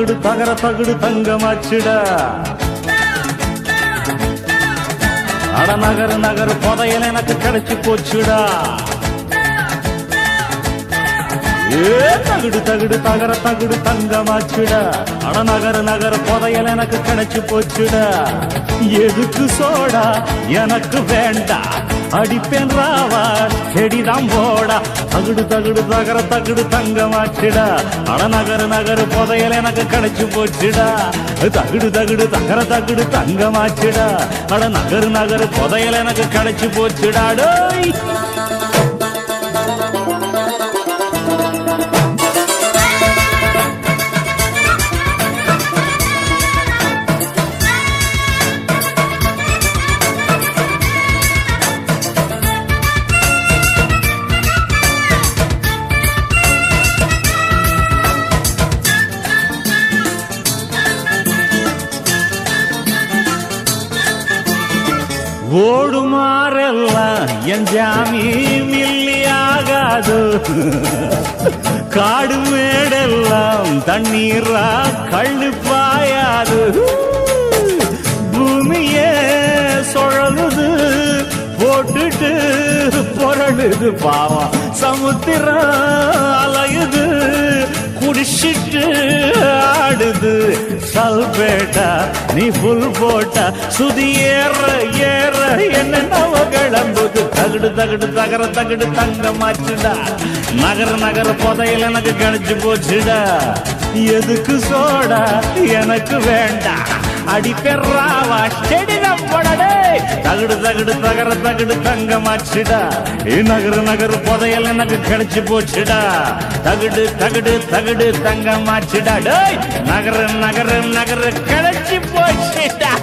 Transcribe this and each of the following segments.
தகுடு தகர தகுடு தங்கமாச்சுடா அட நகர் நகர் புதையல் எனக்கு கிடைச்சு போச்சுடா ஏ தகுடு தகுடு தகர தகுடு தங்கமாச்சுடா அட நகர் நகர் புதையல் எனக்கு கிடைச்சு போச்சுடா எதுக்கு சோடா எனக்கு வேண்டாம் அடிப்பேன் ராவா செடிதான் போடா தகுடு தகுடு தகர தகுடு தங்கமாச்சுடா அட நகர் நகர் புதையல் எனக்கு கிடைச்சு போச்சுடா தகுடு தகுடு தகர தகுடு தங்கமாச்சுடா அட நகர் நகர் புதையல் எனக்கு கிடைச்சு போச்சுடா டோய் ஓடுமாறெல்லாம் என் ஜாமி மில்லியாகாது காடு மேடெல்லாம் தண்ணீரா கள்ளு பாயாது பூமியே சுழலுது போட்டுட்டு புரளுது பாவம் சமுத்திரம் அலையுது குடிச்சிட்டு ஆடுது சல்பேட்டா நீ புல் போட்டா சுதி ஏற ஏற என்ன நவ கிளம்புது தகுடு தகுடு தகர தகுடு தங்க மாச்சுடா நகர நகர புதையல் எனக்கு கிடைச்சு போச்சுடா எதுக்கு சோடா எனக்கு வேண்டாம் அடி பெறாவா செடிதான் போடடே தகுடு தகுடு தகர தகுடு தங்க மாச்சுடா நகரு நகரு புதையல் எனக்கு கிடைச்சு போச்சுடா தகுடு தகுடு தகுடு தங்க மாச்சுடா டேய் நகரு நகரு நகரு கிடைச்சு போச்சுடா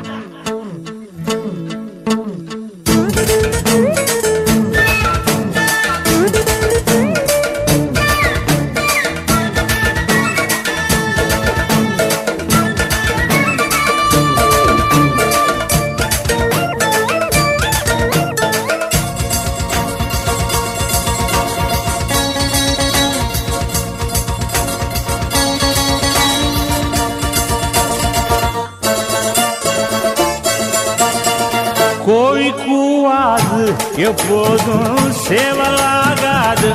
கோழி கூவாது எப்போதும் சேவலாகாது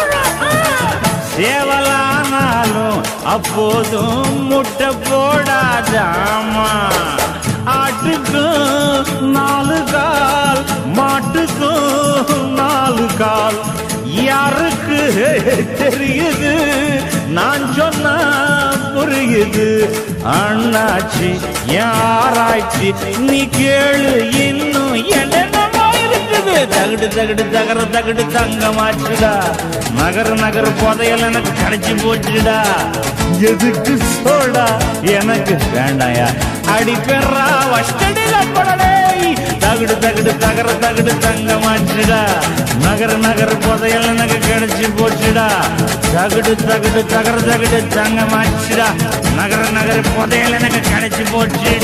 சேவலானாலும் அப்போதும் முட்டை போடாது ஆமா ஆட்டுக்கும் நாலு கால் மாட்டுக்கும் நாலு கால் யாருக்கு தெரியுது நான் சொன்னா புரியுது அண்ணாச்சி யாராய்ச்சி நீ கேளு இன்னும் என்னென்னமோ இருக்குது தகுடு தகுடு தகர தகுடு தங்கமாச்சுடா நகர நகர புதையல் எனக்கு கிடைச்சு போச்சுடா எதுக்கு சோடா எனக்கு வேண்டாயா அடி பெறா வஷ்டடில படலே தகுடு தகுடு தகர தகுடு தங்கமாச்சுடா நகர நகர புதையல் எனக்கு கிடைச்சு போச்சுடா தகுடு தகுடு தகர தகுடு தங்கமாச்சுடா நகர நகர புதையல் எனக்கு கிடைச்சு போச்சு